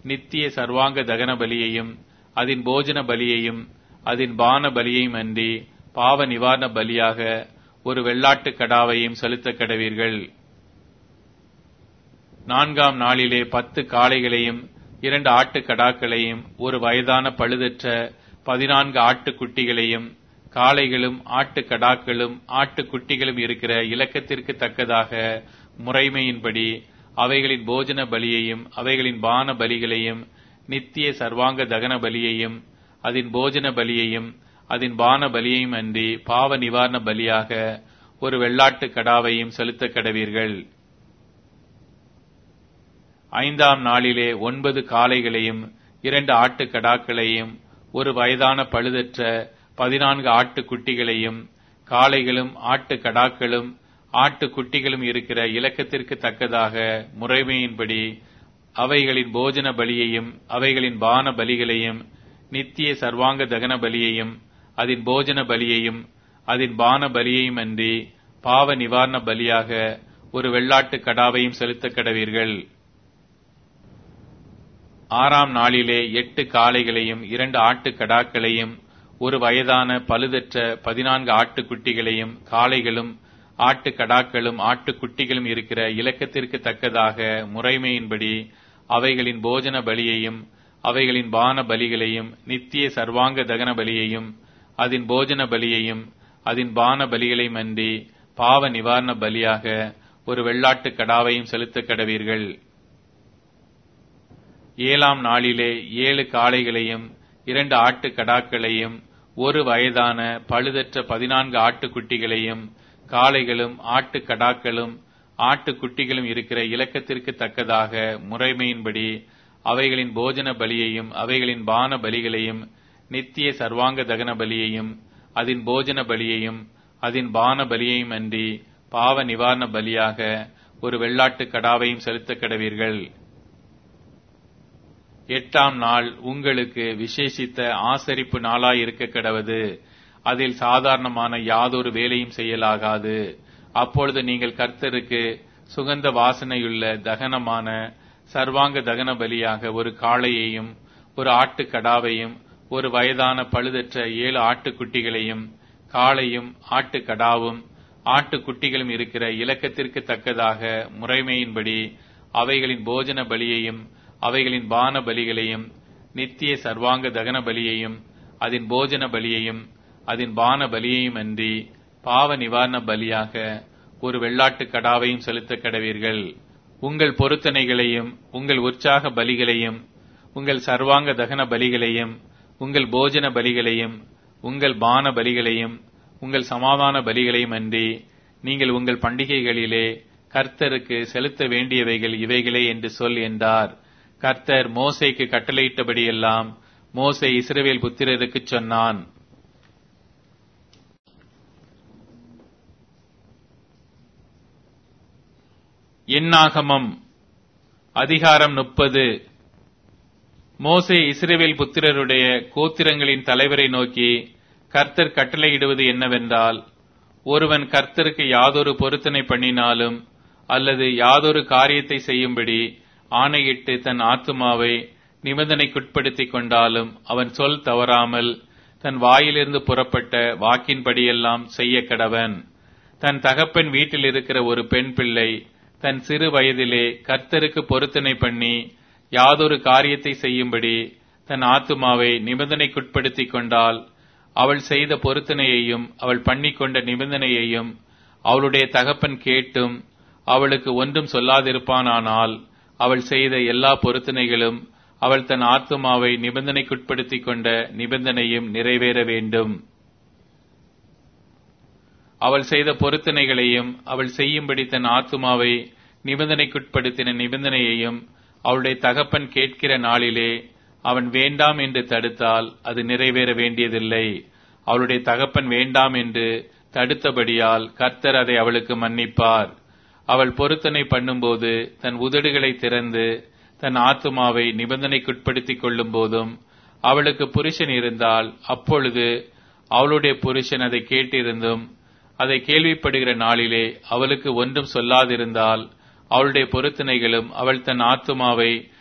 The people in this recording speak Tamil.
நித்திய சர்வாங்க தகன பலியையும் அதன் போஜன பலியையும் அதன் பான பலியையும் அன்றி பாவ நிவாரண பலியாக ஒரு வெள்ளாட்டுக் கடாவையும் செலுத்தக் கடவீர்கள் நான்காம் நாளிலே பத்து காளைகளையும் இரண்டு ஆட்டுக் கடாக்களையும் ஒரு வயதான பழுதற்ற பதினான்கு ஆட்டுக்குட்டிகளையும் காளைகளும் ஆட்டுக் கடாக்களும் ஆட்டுக்குட்டிகளும் இருக்கிற இலக்கத்திற்கு தக்கதாக முறைமையின்படி அவைகளின் போஜன பலியையும் அவைகளின் பான பலிகளையும் நித்திய சர்வாங்க தகன பலியையும் அதன் போஜன பலியையும் அதன் பான பலியையும் அன்றி பாவ நிவாரண பலியாக ஒரு வெள்ளாட்டுக் கடாவையும் செலுத்தக் கடவீர்கள் ஐந்தாம் நாளிலே ஒன்பது காளைகளையும் இரண்டு ஆட்டுக் கடாக்களையும் ஒரு வயதான பழுதற்ற பதினான்கு ஆட்டுக்குட்டிகளையும் காளைகளும் ஆட்டுக் கடாக்களும் ஆட்டுக்குட்டிகளும் இருக்கிற இலக்கத்திற்கு தக்கதாக முறைமையின்படி அவைகளின் போஜன பலியையும் அவைகளின் பான பலிகளையும் நித்திய சர்வாங்க தகன பலியையும் அதன் போஜன பலியையும் அதன் பான பலியையும் அன்றி பாவ நிவாரண பலியாக ஒரு வெள்ளாட்டுக் கடாவையும் செலுத்தக் கடவீர்கள் ஆறாம் நாளிலே எட்டு காளைகளையும் இரண்டு ஆட்டுக் கடாக்களையும் ஒரு வயதான பழுதற்ற பதினான்கு ஆட்டுக்குட்டிகளையும் காளைகளும் ஆட்டுக் கடாக்களும் ஆட்டுக்குட்டிகளும் இருக்கிற இலக்கத்திற்கு தக்கதாக முறைமையின்படி அவைகளின் போஜன பலியையும் அவைகளின் பான பலிகளையும் நித்திய சர்வாங்க தகன பலியையும் அதன் போஜன பலியையும் அதன் பான பலிகளையும் அன்றி பாவ நிவாரண பலியாக ஒரு வெள்ளாட்டுக் கடாவையும் செலுத்தக் கடவீர்கள் ஏழாம் நாளிலே ஏழு காளைகளையும் இரண்டு ஆட்டுக் கடாக்களையும் ஒரு வயதான பழுதற்ற பதினான்கு ஆட்டுக்குட்டிகளையும் காளைகளும் ஆட்டுக் கடாக்களும் ஆட்டுக்குட்டிகளும் இருக்கிற இலக்கத்திற்கு தக்கதாக முறைமையின்படி அவைகளின் போஜன பலியையும் அவைகளின் பான பலிகளையும் நித்திய சர்வாங்க தகன பலியையும் அதன் போஜன பலியையும் அதன் பான பலியையும் அன்றி பாவ நிவாரண பலியாக ஒரு வெள்ளாட்டுக் கடாவையும் செலுத்தக் கடவீர்கள் எட்டாம் நாள் உங்களுக்கு விசேஷித்த ஆசரிப்பு நாளாய் இருக்க கடவது அதில் சாதாரணமான யாதொரு வேலையும் செய்யலாகாது அப்பொழுது நீங்கள் கர்த்தருக்கு சுகந்த வாசனையுள்ள தகனமான சர்வாங்க தகன பலியாக ஒரு காளையையும் ஒரு ஆட்டுக்கடாவையும் ஒரு வயதான பழுதற்ற ஏழு ஆட்டுக்குட்டிகளையும் காளையும் ஆட்டுக்கடாவும் ஆட்டுக்குட்டிகளும் இருக்கிற இலக்கத்திற்கு தக்கதாக முறைமையின்படி அவைகளின் போஜன பலியையும் அவைகளின் பான பலிகளையும் நித்திய சர்வாங்க தகன பலியையும் அதன் போஜன பலியையும் அதன் பான பலியையும் அன்றி பாவ நிவாரண பலியாக ஒரு வெள்ளாட்டுக் கடாவையும் செலுத்தக் கடவீர்கள் உங்கள் பொருத்தனைகளையும் உங்கள் உற்சாக பலிகளையும் உங்கள் சர்வாங்க தகன பலிகளையும் உங்கள் போஜன பலிகளையும் உங்கள் பான பலிகளையும் உங்கள் சமாதான பலிகளையும் அன்றி நீங்கள் உங்கள் பண்டிகைகளிலே கர்த்தருக்கு செலுத்த வேண்டியவைகள் இவைகளே என்று சொல் என்றார் கர்த்தர் மோசைக்கு கட்டளையிட்டபடியெல்லாம் மோசை இஸ்ரவேல் புத்திரருக்கு சொன்னான் எண்ணாகமம் அதிகாரம் முப்பது மோசே இஸ்ரவேல் புத்திரருடைய கோத்திரங்களின் தலைவரை நோக்கி கர்த்தர் கட்டளையிடுவது என்னவென்றால் ஒருவன் கர்த்தருக்கு யாதொரு பொருத்தனை பண்ணினாலும் அல்லது யாதொரு காரியத்தை செய்யும்படி ஆணையிட்டு தன் ஆத்துமாவை நிபந்தனைக்குட்படுத்திக் கொண்டாலும் அவன் சொல் தவறாமல் தன் வாயிலிருந்து புறப்பட்ட வாக்கின்படியெல்லாம் செய்ய கடவன் தன் தகப்பன் வீட்டில் இருக்கிற ஒரு பெண் பிள்ளை தன் சிறு வயதிலே கர்த்தருக்கு பொருத்தனை பண்ணி யாதொரு காரியத்தை செய்யும்படி தன் ஆத்துமாவை நிபந்தனைக்குட்படுத்திக் கொண்டால் அவள் செய்த பொருத்தனையையும் அவள் பண்ணிக்கொண்ட நிபந்தனையையும் அவளுடைய தகப்பன் கேட்டும் அவளுக்கு ஒன்றும் சொல்லாதிருப்பானானால் அவள் செய்த எல்லா பொருத்தனைகளும் அவள் தன் ஆத்துமாவை நிபந்தனைக்குட்படுத்திக் கொண்ட நிபந்தனையும் நிறைவேற வேண்டும் அவள் செய்த பொருத்தனைகளையும் அவள் செய்யும்படி தன் ஆத்துமாவை நிபந்தனைக்குட்படுத்தின நிபந்தனையையும் அவளுடைய தகப்பன் கேட்கிற நாளிலே அவன் வேண்டாம் என்று தடுத்தால் அது நிறைவேற வேண்டியதில்லை அவளுடைய தகப்பன் வேண்டாம் என்று தடுத்தபடியால் கர்த்தர் அதை அவளுக்கு மன்னிப்பார் அவள் பொருத்தனை பண்ணும்போது தன் உதடுகளை திறந்து தன் ஆத்துமாவை நிபந்தனைக்குட்படுத்திக் கொள்ளும் போதும் அவளுக்கு புருஷன் இருந்தால் அப்பொழுது அவளுடைய புருஷன் அதை கேட்டிருந்தும் அதை கேள்விப்படுகிற நாளிலே அவளுக்கு ஒன்றும் சொல்லாதிருந்தால் அவளுடைய பொருத்தனைகளும் அவள் தன் ஆத்துமாவை